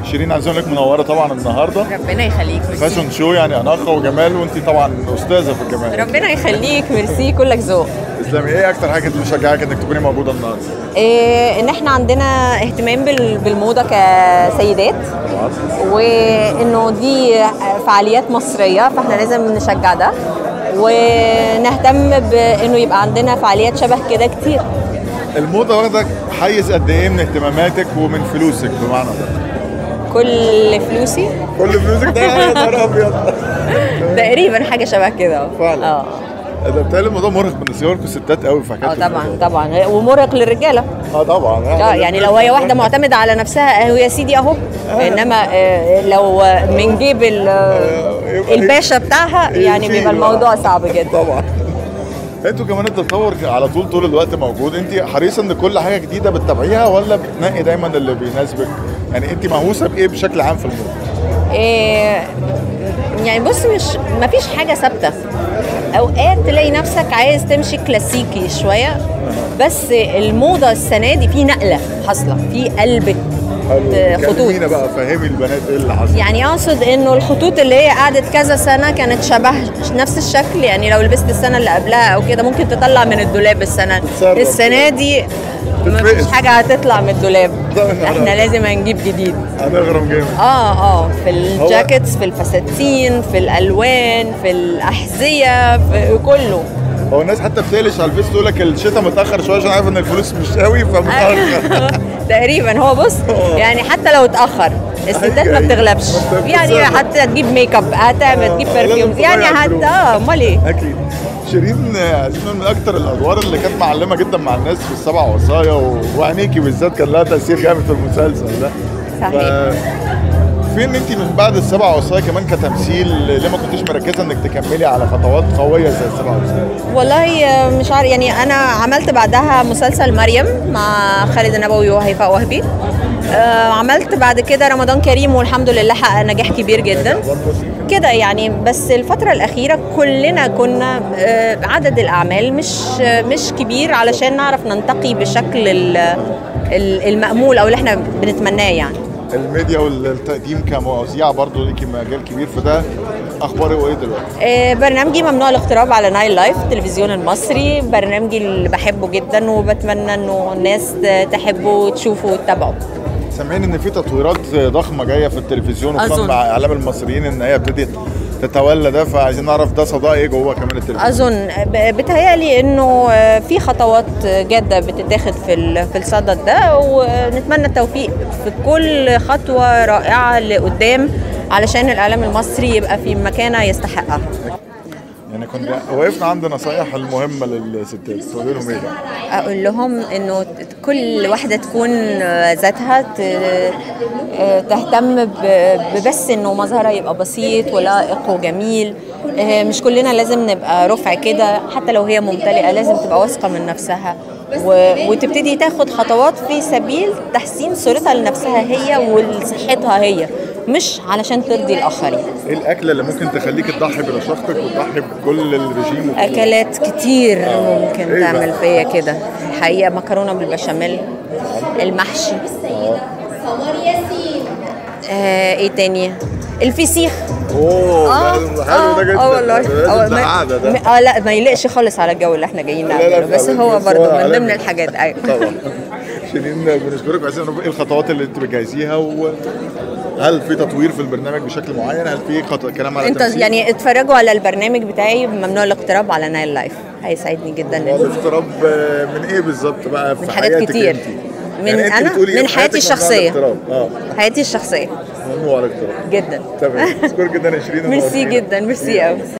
شيرين عايز اقول لك منوره طبعا النهارده ربنا يخليك ميرسي فاشن شو يعني اناقه وجمال وانت طبعا استاذه في الجمال ربنا يخليك ميرسي كلك ذوق اسلامي ايه اكتر حاجه مشجعك انك تكوني موجوده النهارده؟ إيه ان احنا عندنا اهتمام بال- بالموضه كسيدات وانه دي فعاليات مصريه فاحنا لازم نشجع ده ونهتم بانه يبقى عندنا فعاليات شبه كده كتير الموضه واخده حيز قد ايه من اهتماماتك ومن فلوسك بمعنى ده؟ كل فلوسي كل فلوسك ده يا نهار ابيض تقريبا حاجه شبه كده فعلا. اه ده بتهيألي الموضوع مرهق بالنسبه لكم الستات قوي في حكايه اه طبعا الموضة. طبعا ومرهق للرجاله اه طبعا اه يعني لو هي واحده معتمده على نفسها اهو يا سيدي اهو انما آه، لو من جيب ال- يبقى الباشا بتاعها يعني يشيل بيبقى بقى. الموضوع صعب جدا طبعا انتوا كمان التطور على طول طول الوقت موجود انت حريصه ان كل حاجه جديده بتتابعيها ولا بتنقي دايما اللي بيناسبك يعني انت مهووسه بايه بشكل عام في الموضوع إيه، يعني بص مش ما فيش حاجه ثابته اوقات تلاقي نفسك عايز تمشي كلاسيكي شويه بس الموضه السنه دي في نقله حاصله في قلبت خطوط كلمينا بقى فهمي البنات ايه اللي حصل يعني اقصد انه الخطوط اللي هي قعدت كذا سنه كانت شبه نفس الشكل يعني لو لبست السنه اللي قبلها او كده ممكن تطلع من الدولاب السنه تتصرف. السنه دي تتفقس. مفيش حاجه هتطلع من الدولاب طبعاً. احنا لازم هنجيب جديد هنغرم جامد اه اه في الجاكيتس في الفساتين في الالوان في الاحذيه في كله هو الناس حتى بتقلش على الفيس تقول لك الشتاء متاخر شويه عشان عارف ان الفلوس مش قوي فمتاخر تقريبا هو بص يعني حتى لو اتاخر الستات ما أيوة. بتغلبش ما أنت يعني بتتصرف. حتى تجيب ميك اب هتعمل تجيب آه، لازم برفيومز يعني تضيع حتى الفلوس. اه امال ايه اكيد شيرين آه، عايزين نقول من اكتر الادوار اللي كانت معلمه جدا مع الناس في السبع وصايا و... وعينيكي بالذات كان لها تاثير جامد في المسلسل ده صحيح. فين انت من بعد السبع وصايا كمان كتمثيل ليه ما كنتيش مركزه انك تكملي على خطوات قويه زي السبع وصايا؟ والله آه، مش عارف يعني انا عملت بعدها مسلسل مريم مع خالد النبوي وهيفاء وهبي آه، عملت بعد كده رمضان كريم والحمد لله حقق نجاح كبير جدا كده يعني بس الفترة الأخيرة كلنا كنا آه، عدد الأعمال مش آه، مش كبير علشان نعرف ننتقي بشكل ال- ال- المأمول أو اللي احنا بنتمناه يعني الميديا والتقديم كمذيعه برضه ليكي مجال كبير في ده اخباره ايه دلوقتي؟ آه، برنامجي ممنوع الاقتراب على نايل لايف التلفزيون المصري برنامجي اللي بحبه جدا وبتمنى انه الناس تحبه وتشوفه وتتابعه سامعين ان في تطويرات ضخمه جايه في التلفزيون وخصوصا أظن. مع اعلام المصريين ان هي ابتدت تتولى ده فعايزين نعرف ده صدى ايه جوه كمان التلفزيون اظن ب- بتهيألي انه آه، في خطوات جاده بتتاخد في ال- في الصدد ده ونتمنى التوفيق في كل خطوه رائعه لقدام علشان الاعلام المصري يبقى في مكانه يستحقها يعني كنا وقفنا عند نصايح المهمه للستات تقول لهم ايه بقى؟ اقول لهم انه كل واحده تكون ذاتها ت- تهتم ب- ببس انه مظهرها يبقى بسيط ولائق وجميل آه، مش كلنا لازم نبقى رفع كده حتى لو هي ممتلئه لازم تبقى واثقه من نفسها و- وتبتدي تاخد خطوات في سبيل تحسين صورتها لنفسها هي وصحتها هي مش علشان ترضي الاخرين ايه الاكله اللي ممكن تخليك تضحي برشاقتك وتضحي بكل الرجيم وكل- اكلات كتير ممكن إيه تعمل بقى؟ فيا كده الحقيقه مكرونه بالبشاميل المحشي آه ايه تاني الفسيخ اوه ده حلو ده جدا اه والله ده آه، لازم ما- قعده ده م- اه لا ما يليقش خالص على الجو اللي احنا جايين لا، لا، نعمله بس فعلا، هو بس برضه هو من عالمي. ضمن الحاجات ايوه طبعا شيرين بنشكرك عايزين نعرف ايه الخطوات اللي انت بتجهزيها وهل في تطوير في البرنامج بشكل معين هل في خط... كلام على انت التمثيل؟ يعني اتفرجوا على البرنامج بتاعي ممنوع الاقتراب على نايل لايف هيسعدني جدا هو إن- الاضطراب من ايه بالظبط بقى في من حاجات حياتك كتير. انت؟ من يعني انت أنا؟ بتقولي إيه من في حياتي حياتك ممنوع الشخصية. الاضطراب؟ اه حياتي الشخصيه ممنوع الاضطراب جدا تمام اشكرك جدا يا شيرين ميرسي ونورتينا. جدا ميرسي قوي